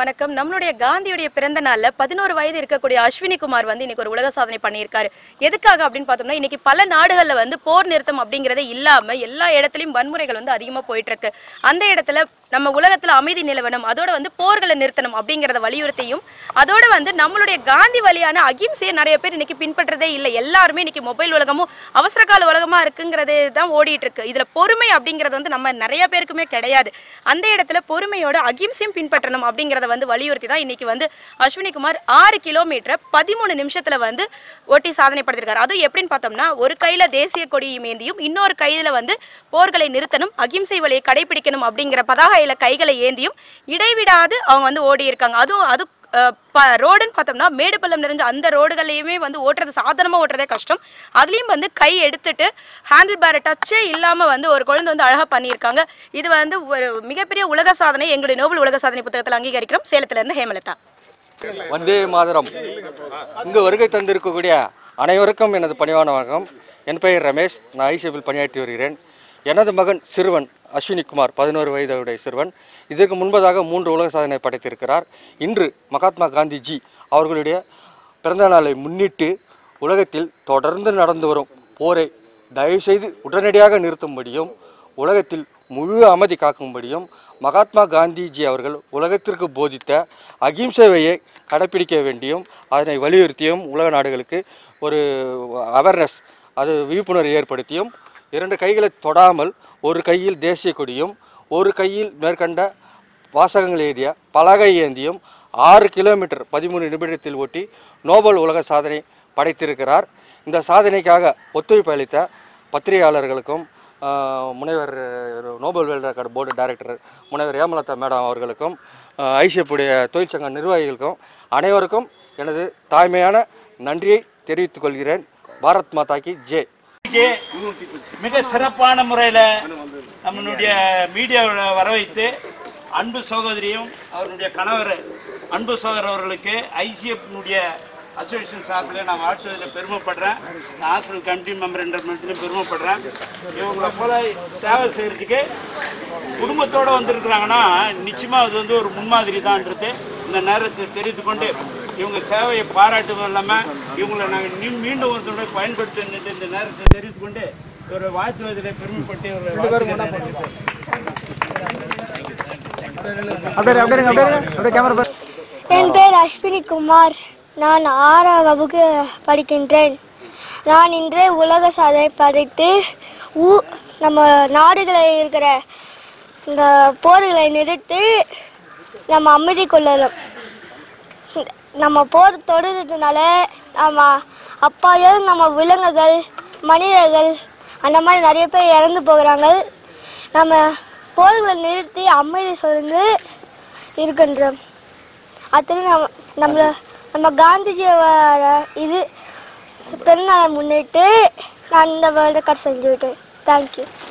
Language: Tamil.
வணக்கம் நம்மளுடைய காந்தியுடைய பிறந்த நாள்ல பதினோரு வயது இருக்கக்கூடிய அஸ்வினி குமார் வந்து இன்னைக்கு ஒரு உலக சாதனை பண்ணியிருக்காரு எதுக்காக அப்படின்னு பார்த்தோம்னா இன்னைக்கு பல நாடுகள்ல வந்து போர் நிறுத்தம் அப்படிங்கறதே இல்லாம எல்லா இடத்துலயும் வன்முறைகள் வந்து அதிகமா போயிட்டு இருக்கு அந்த இடத்துல நம்ம உலகத்துல அமைதி நிலவனம் அதோட வந்து போர்களை நிறுத்தணும் அப்படிங்கறத வலியுறுத்தியும் அதோட வந்து நம்மளுடைய காந்தி வழியான அகிம்சையை நிறைய பேர் இன்னைக்கு பின்பற்றதே இல்லை எல்லாருமே இன்னைக்கு மொபைல் உலகமும் அவசர கால உலகமா இருக்குங்கிறது தான் ஓடிட்டு இருக்கு இதுல பொறுமை அப்படிங்கிறது வந்து நம்ம நிறைய பேருக்குமே கிடையாது அந்த இடத்துல பொறுமையோட அகிம்சையும் பின்பற்றணும் அப்படிங்கிறத வந்து வலியுறுத்தி தான் இன்னைக்கு வந்து அஸ்வினி குமார் ஆறு கிலோமீட்டரை பதிமூணு நிமிஷத்துல வந்து ஓட்டி சாதனை படுத்திருக்காரு அதுவும் எப்படின்னு பார்த்தோம்னா ஒரு கையில தேசிய கொடியும் ஏந்தியும் இன்னொரு கையில வந்து போர்களை நிறுத்தணும் அகிம்சை வழியை கடைபிடிக்கணும் அப்படிங்கிற பதாகையில கைகளை ஏந்தியும் இடைவிடாது அவங்க வந்து ஓடி இருக்காங்க அதுவும் அது அஹ், ப ரோடுன்னு பார்த்தோம்னா மேடு பள்ளம் நிறைஞ்ச அந்த ரோடுகளையுமே வந்து ஓட்டுறது சாதாரணமாக ஓட்டுறதே கஷ்டம் அதுலேயும் வந்து கை எடுத்துட்டு ஹேண்டில் பேரை டச்சே இல்லாமல் வந்து ஒரு குழந்தை வந்து அழகாக பண்ணியிருக்காங்க இது வந்து ஒரு மிகப்பெரிய உலக சாதனை எங்களுடைய நோபல் உலக சாதனை புத்தகத்தில் அங்கீகரிக்கிறோம் சேலத்திலேருந்து ஹேமலதா வந்தே மாதரம் இங்கு வருகை தந்திருக்கக்கூடிய அனைவருக்கும் எனது பணிவான வணக்கம் என் பெயர் ரமேஷ் நான் ஐசிஎஃபில் பணியாற்றி வருகிறேன் எனது மகன் சிறுவன் அஸ்வினி குமார் பதினோரு வயதுடைய சிறுவன் இதற்கு முன்பதாக மூன்று உலக சாதனை படைத்திருக்கிறார் இன்று மகாத்மா காந்திஜி அவர்களுடைய பிறந்த நாளை முன்னிட்டு உலகத்தில் தொடர்ந்து நடந்து வரும் போரை தயவுசெய்து உடனடியாக நிறுத்தும்படியும் உலகத்தில் முழு அமைதி காக்கும்படியும் மகாத்மா காந்திஜி அவர்கள் உலகத்திற்கு போதித்த அகிம்சையை கடைப்பிடிக்க வேண்டியும் அதனை வலியுறுத்தியும் உலக நாடுகளுக்கு ஒரு அவேர்னஸ் அது விழிப்புணர்வு ஏற்படுத்தியும் இரண்டு கைகளை தொடாமல் ஒரு கையில் தேசிய கொடியும் ஒரு கையில் மேற்கண்ட வாசகங்கள் எழுதிய பலகை ஏந்தியும் ஆறு கிலோமீட்டர் பதிமூணு நிமிடத்தில் ஓட்டி நோபல் உலக சாதனை படைத்திருக்கிறார் இந்த சாதனைக்காக ஒத்துழைப்பு அளித்த பத்திரிகையாளர்களுக்கும் ஆஹ், முனைவர் அஹ், Noble world record board director முனைவர் ஏமலதா மேடம் அவர்களுக்கும் ஐசிஎஃப் உடைய தொழிற்சங்க நிர்வாகிகளுக்கும் அனைவருக்கும் எனது தாய்மையான நன்றியை தெரிவித்துக் கொள்கிறேன் பாரத் மாதா கி ஜே இன்னைக்கு மிக சிறப்பான முறையில் நம்மளுடைய மீடியாவில் வர வைத்து அன்பு சகோதரியும் அவருடைய கணவர் அன்பு சகோதரர் அவர்களுக்கு ஐசிஎஃப்னுடைய அசோசியேஷன் சார்பில் நான் வாழ்த்துவதில் பெருமைப்படுறேன் நான் ஹாஸ்பிட்டல் கமிட்டி மெம்பர் என்ற மட்டும் பெருமைப்படுறேன் இவங்களை போல சேவை செய்கிறதுக்கு குடும்பத்தோடு வந்திருக்கிறாங்கன்னா நிச்சயமாக அது வந்து ஒரு முன்மாதிரி தான்ன்றது இந்த நேரத்தை தெரிவித்து கொண்டு இவங்க சேவையை பாராட்டுவதும் இல்லாமல் இவங்களை நாங்கள் மீண்டும் ஒரு தடவை பயன்படுத்த இந்த நேரத்தை தெரிவித்து கொண்டு இவரை வாழ்த்துவதில் பெருமைப்பட்டு இவரை வாழ்த்துகிறேன். என் பேர் அஸ்வினி குமார் நான் ஆறாம் வகுப்பு படிக்கின்றேன் நான் இன்று உலக சாதனை படைத்து ஊ நம்ம நாடுகளில் இருக்கிற இந்த போர்களை நிறுத்தி நம்ம அமைதி கொள்ளலாம் நம்ம போர் தொடர்றதுனால நம்ம அப்பாயும் நம்ம விலங்குகள் மனிதர்கள் அந்த மாதிரி நிறைய பேர் இறந்து போகிறாங்க நம்ம போர்களை நிறுத்தி அமைதி சொல்ந்து இருக்கின்றோம் அத்தனை நம்ம நம்மள நம்ம காந்திஜியோட இது பிறந்தநாளை முன்னிட்டு நான் இந்த வேர்ல்டு கப் செஞ்சுக்கிட்டேன் தேங்க்யூ